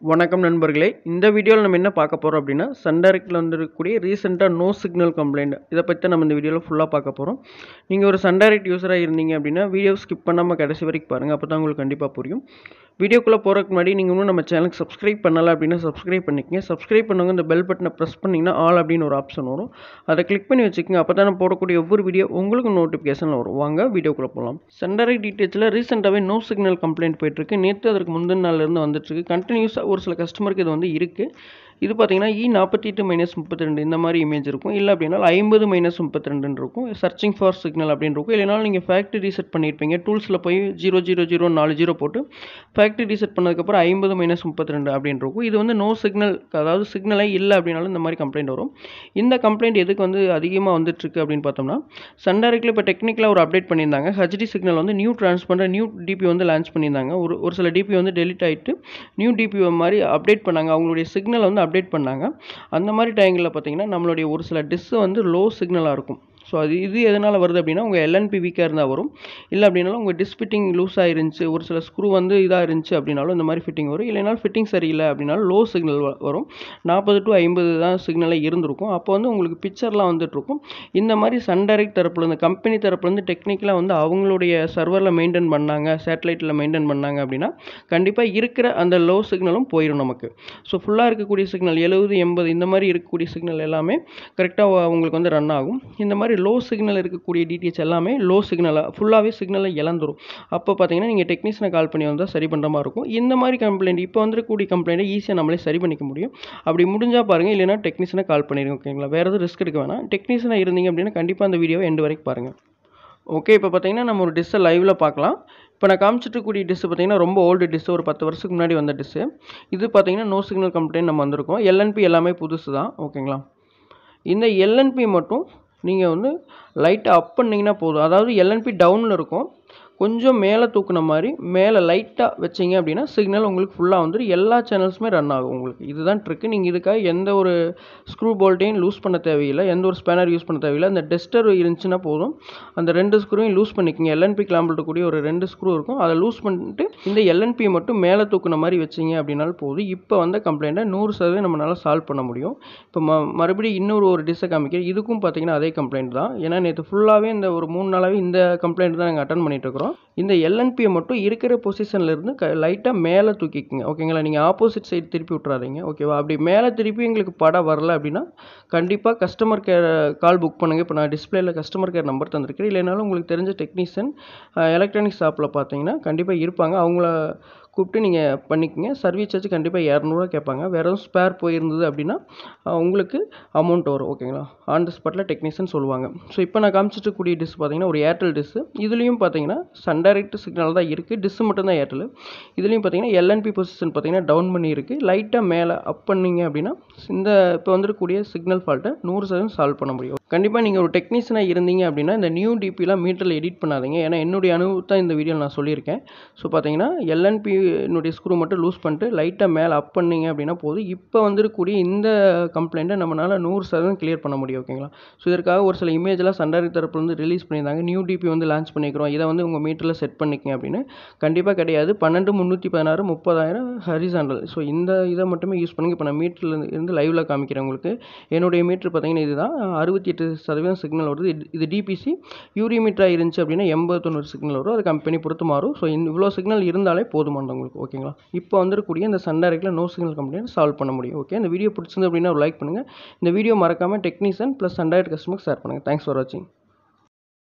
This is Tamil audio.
வணக்கம் நண்பர்களே இந்த வீடியோவில் நம்ம என்ன பார்க்க போகிறோம் அப்படின்னா சன் டைரக்டில் வந்துருக்கக்கூடிய ரீசெண்டாக நோ சிக்னல் கம்ப்ளைண்ட் இதை பற்றி தான் நம்ம இந்த வீடியோவில் ஃபுல்லாக பார்க்க போகிறோம் நீங்கள் ஒரு சன் டைரக்ட் யூஸராக இருந்தீங்க அப்படின்னா வீடியோ ஸ்கிப் பண்ணாமல் கடைசி வரைக்கும் பாருங்கள் அப்போ தான் உங்களுக்கு கண்டிப்பாக புரியும் வீடியோக்குள்ளே போகிறதுக்கு முன்னாடி நீங்கள் இன்னும் நம்ம சேனலுக்கு சப்ஸ்கிரைப் பண்ணல அப்படின்னா சப்ஸ்கிரைப் பண்ணிக்கங்க சப்ஸ்கிரைப் பண்ணுங்க இந்த பெல் பட்டனை ப்ரெஸ் பண்ணிங்கன்னா ஆல் அப்படின்னு ஒரு ஆப்ஷன் வரும் அதை கிளிக் பண்ணி வச்சுக்கோங்க அப்போ தான் நான் போடக்கூடிய ஒவ்வொரு வீடியோ உங்களுக்கு நோட்டிஃபிகேஷன் வரும் வாங்க வீடியோக்குள்ளே போகலாம் சன் டைரக்ட் டீட்டெயில்ஸில் ரீசெண்டாகவே நோ சிக்னல் கம்ப்ளைண்ட் போயிட்டுருக்கு நேற்று அதற்கு முந்தின நாள்லேருந்து வந்துட்டுருக்கு கண்டினியூஸாக ஒரு சில கஸ்டமருக்கு இது வந்து இருக்குது இது பார்த்தீங்கன்னா இ நாற்பத்தி எட்டு மைனஸ் முப்பத்தி ரெண்டு இந்த மாதிரி இமேஜ் இருக்கும் இல்லை அப்படின்னா ஐம்பது மைனஸ் முப்பத்தி ரெண்டுன்னு இருக்கும் சர்ச்சிங் ஃபார் சிக்னல் அப்படின்னு இருக்கும் இல்லைனாலும் நீங்கள் ஃபேக்ட்ரி ரீசெட் பண்ணியிருப்பீங்க டூல்ஸில் போய் ஜீரோ ஜீரோ ஜீரோ நாலு ஜீரோ போட்டு ஃபேக்ட்ரி ரீசெட் பண்ணதுக்கப்புறம் ஐம்பது மைனஸ் முப்பத்தி ரெண்டு அப்படின்னு இருக்கும் இது வந்து நோ சிக்னல் அதாவது சிக்னலே இல்லை அப்படின்னாலும் இந்த மாதிரி கம்ப்ளைண்ட் வரும் இந்த கம்ப்ளைண்ட் எதுக்கு வந்து அதிகமாக வந்துட்டுருக்கு அப்படின்னு பார்த்தோம்னா சன் டைரக்டில் இப்போ டெக்னிக்கலாக ஒரு அப்டேட் பண்ணியிருந்தாங்க ஹெச்டி சிக்னல் வந்து நியூ ட்ரான்ஸ்பண்டர் நியூ டிபி வந்து லான்ச் பண்ணியிருந்தாங்க ஒரு ஒரு சில டிபி வந்து டெலிட் ஆகிட்டு நியூ டிபி மாதிரி அப்டேட் பண்ணாங்க அவங்களுடைய சிக்னல் வந்து அப்டேட் பண்ணாங்க அந்த மாதிரி டைமில் பார்த்தீங்கன்னா நம்மளுடைய ஒரு சில டிஸ்ஸு வந்து லோ சிக்னலாக இருக்கும் ஸோ அது இது எதனால் வருது அப்படின்னா உங்கள் எல்என்பி வீக்காக இருந்தால் வரும் இல்லை அப்படின்னாலும் உங்கள் டிஸ் ஃபிட்டிங் லூஸ் ஆயிருந்துச்சு ஒரு சில ஸ்க்ரூ வந்து இதாக இருந்துச்சு அப்படின்னாலும் இந்த மாதிரி ஃபிட்டிங் வரும் இல்லைனாலும் ஃபிட்டிங் சரியில்லை அப்படின்னாலும் லோ சிக்னல் வரும் நாற்பது டு ஐம்பது தான் சிக்னலே இருந்திருக்கும் அப்போ வந்து உங்களுக்கு பிக்சர்லாம் வந்துட்டுருக்கும் இந்த மாதிரி சன் டைரக்ட் தரப்புலேருந்து கம்பெனி தரப்புலேருந்து டெக்னிக்கலாக வந்து அவங்களுடைய சர்வரில் மெயின்டைன் பண்ணாங்க சேட்டலைட்டில் மெயின்டைன் பண்ணாங்க அப்படின்னா கண்டிப்பாக இருக்கிற அந்த லோ சிக்னலும் போயிடும் நமக்கு ஸோ ஃபுல்லாக இருக்கக்கூடிய சிக்னல் எழுபது எண்பது இந்த மாதிரி இருக்கக்கூடிய சிக்னல் எல்லாமே கரெக்டாக உங்களுக்கு வந்து ரன் ஆகும் இந்த மாதிரி லோ சிக்னல் இருக்கக்கூடிய டிடிஹெச் எல்லாமே லோ சிக்னலாக ஃபுல்லாகவே சிக்னலை இழந்துரும் அப்போ பார்த்தீங்கன்னா நீங்கள் டெக்னீஷியனை கால் பண்ணி வந்தால் சரி பண்ணுற மாதிரி இருக்கும் இந்த மாதிரி கம்ப்ளைண்ட் இப்போ வந்துருக்கக்கூடிய கம்ப்ளைண்ட்டை ஈஸியாக நம்மளே சரி பண்ணிக்க முடியும் அப்படி முடிஞ்சால் பாருங்கள் இல்லைனா டெக்னீஷியனை கால் பண்ணிடுங்க ஓகேங்களா வேறு எதுவும் ரிஸ்க் எடுக்க வேணாம் டெக்னீஷியனாக இருந்தீங்க அப்படின்னா கண்டிப்பாக அந்த வீடியோவை எண்டு வரைக்கும் பாருங்கள் ஓகே இப்போ பார்த்தீங்கன்னா நம்ம ஒரு டிஷ்ஷை லைவில் பார்க்கலாம் இப்போ நான் காமிச்சிட்ருக்கூடிய டிஷ்ஷு பார்த்தீங்கன்னா ரொம்ப ஓல்டு டிஷ்ஷு ஒரு பத்து வருஷத்துக்கு முன்னாடி வந்த டிஷ்ஷு இது பார்த்தீங்கன்னா நோ சிக்னல் கம்ப்ளைண்ட் நம்ம வந்திருக்கோம் எல்என்பி எல்லாமே புதுசு தான் ஓகேங்களா இந்த எல்என்பி மட்டும் நீங்கள் வந்து லைட்டாக அப் பண்ணிங்கன்னா போதும் அதாவது எல்என்பி டவுனில் இருக்கும் கொஞ்சம் மேலே தூக்குன மாதிரி மேலே லைட்டாக வச்சிங்க அப்படின்னா சிக்னல் உங்களுக்கு ஃபுல்லாக வந்துடும் எல்லா சேனல்ஸுமே ரன் ஆகும் உங்களுக்கு இதுதான் ட்ரிக்கு நீங்கள் இதுக்காக எந்த ஒரு ஸ்க்ரூ போல்ட்டையும் லூஸ் பண்ண தேவையில்லை எந்த ஒரு ஸ்பேனர் யூஸ் பண்ண தேவையில்லை அந்த டெஸ்டர் இருந்துச்சுன்னா போதும் அந்த ரெண்டு ஸ்க்ரூவையும் லூஸ் பண்ணிக்கோங்க எல்என்பி கிளாம்பில் இருக்கக்கூடிய ஒரு ரெண்டு ஸ்க்ரூ இருக்கும் அதை லூஸ் பண்ணிட்டு இந்த எல்என்பியை மட்டும் மேலே தூக்குன மாதிரி வச்சிங்க அப்படின்னாலும் போதும் இப்போ வந்த கம்ப்ளைண்ட்டை நூறு சதவீதம் நம்மளால் சால்வ் பண்ண முடியும் இப்போ ம மறுபடியும் இன்னொரு ஒரு டிஷ்ஷை காமிக்கிறேன் இதுக்கும் பார்த்தீங்கன்னா அதே கம்ப்ளைண்ட் தான் ஏன்னா நேற்று ஃபுல்லாகவே இந்த ஒரு மூணு நாளாகவே இந்த கம்ப்ளைண்ட் தான் நாங்கள் அட்டன் பண்ணிட்டு இருக்கிறோம் இந்த எல்என்பியை மட்டும் இருக்கிற பொசிஷனில் இருந்து க லைட்டாக மேலே தூக்கிக்கோங்க ஓகேங்களா நீங்கள் ஆப்போசிட் சைடு திருப்பி விட்றாதீங்க ஓகேவா அப்படி மேலே திருப்பி எங்களுக்கு படம் வரல அப்படின்னா கண்டிப்பாக கஸ்டமர் கேர் கால் புக் பண்ணுங்கள் இப்போ நான் டிஸ்பிளேல கஸ்டமர் கேர் நம்பர் தந்திருக்கேன் இல்லைனாலும் உங்களுக்கு தெரிஞ்ச டெக்னீஷியன் எலக்ட்ரானிக் ஷாப்பில் பார்த்தீங்கன்னா கண்டிப்பாக இருப்பாங்க அவங்கள கூப்பிட்டு நீங்கள் பண்ணிக்கோங்க சர்வீஸ் சார்ஜ் கண்டிப்பாக இரநூறுவா கேட்பாங்க வேறு எதுவும் ஸ்பேர் போயிருந்தது அப்படின்னா உங்களுக்கு அமௌண்ட் வரும் ஓகேங்களா ஆன் த ஸ்பாட்டில் டெக்னீஷியன் சொல்லுவாங்க ஸோ இப்போ நான் காமிச்சிட்டு டிஸ் பார்த்தீங்கன்னா ஒரு ஏர்டெல் டிஸ்ஸு இதுலேயும் பார்த்தீங்கன்னா சன் டைரக்ட் சிக்னல் தான் இருக்குது டிஸ்ஸு மட்டும் தான் ஏர்டெல் இதுலேயும் பார்த்தீங்கன்னா எல்என்பி பொசிஷன் பார்த்தீங்கன்னா டவுன் பண்ணி இருக்குது லைட்டாக மேலே அப் பண்ணிங்க அப்படின்னா இந்த இப்போ வந்துருக்கூடிய சிக்னல் ஃபால்ட்டை நூறு சதவீதம் சால்வ் பண்ண முடியும் கண்டிப்பாக நீங்கள் ஒரு டெக்னீஷியனாக இருந்தீங்க அப்படின்னா இந்த நியூ டிபிலாம் மீட்டரில் எடிட் பண்ணாதீங்க ஏன்னா என்னுடைய அனுபவத்தை இந்த வீடியோவில் நான் சொல்லியிருக்கேன் ஸோ பார்த்தீங்கன்னா எல்என்பி என்னுடைய ஸ்க்ரூ மட்டும் லூஸ் பண்ணிட்டு லைட்டாக மேலே அப் பண்ணிங்க அப்படின்னா போதும் இப்போ வந்துருக்கூடிய இந்த கம்ப்ளைண்ட்டை நம்மளால் நூறு சதவீதம் கிளியர் பண்ண முடியும் ஓகேங்களா ஸோ இதற்காக ஒரு சில இமேஜெலாம் சண்டாரி தரப்புலேருந்து ரிலீஸ் பண்ணியிருந்தாங்க நியூ டிபி வந்து லான்ச் பண்ணிக்கிறோம் இதை வந்து உங்கள் மீட்டரில் செட் பண்ணிக்கங்க அப்படின்னு கண்டிப்பாக கிடையாது பன்னெண்டு முந்நூற்றி பதினாறு முப்பதாயிரம் ஹரிசாண்டல் ஸோ இந்த இதை மட்டுமே யூஸ் பண்ணுங்க இப்போ நான் மீட்டரில் இருந்து லைவில் காமிக்கிறேன் உங்களுக்கு என்னுடைய மீட்ரு பார்த்தீங்கன்னா இதுதான் அறுபத்தி எட்டு சதவீதம் சிக்னல் வருது இது டிபிசி யூரி மீட்டராக இருந்துச்சு அப்படின்னா எண்பது தொண்ணூறு சிக்னல் வரும் அது கம்பெனி பொறுத்து மாறும் ஸோ இவ்வளோ சிக்னல் இருந்தாலே போதுமானது உங்களுக்கு ஓகேங்களா இப்போ வந்துருக்கூடிய இந்த சன் டைரக்டில் நோ சிக்னல் கம்ப்ளைண்ட் சால்வ் பண்ண முடியும் ஓகே இந்த வீடியோ பிடிச்சிருந்து அப்படின்னா ஒரு லைக் பண்ணுங்கள் இந்த வீடியோ மறக்காமல் டெக்னீஷியன் ப்ளஸ் சன் டைரக்ட் கஸ்டமருக்கு ஷேர் பண்ணுங்கள் தேங்க்ஸ் ஃபார் வாட்சிங்